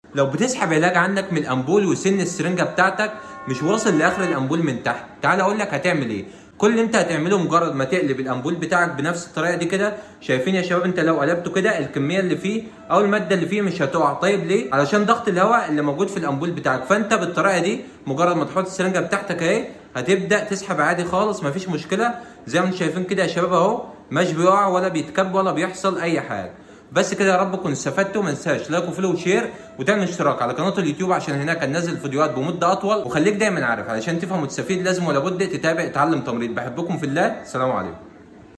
لو بتسحب علاج عندك من الامبول وسن السرنجه بتاعتك مش واصل لاخر الامبول من تحت تعال اقول لك هتعمل ايه كل اللي انت هتعمله مجرد ما تقلب الامبول بتاعك بنفس الطريقه دي كده شايفين يا شباب انت لو قلبته كده الكميه اللي فيه او الماده اللي فيه مش هتقع طيب ليه علشان ضغط الهواء اللي موجود في الامبول بتاعك فانت بالطريقه دي مجرد ما تحط السرنجه بتاعتك اهي هتبدا تسحب عادي خالص مفيش مشكله زي ما انتم شايفين كده يا شباب اهو مش بيقع ولا بيتكب ولا بيحصل اي حاجه بس كده يا رب تكونوا استفدتوا ما تنساش لايك وفولو وشير وتعمل اشتراك على قناه اليوتيوب عشان هناك هننزل فيديوهات بمده اطول وخليك دايما عارف علشان تفهم وتستفيد لازم ولا بد تتابع تعلم تمريض بحبكم في الله السلام عليكم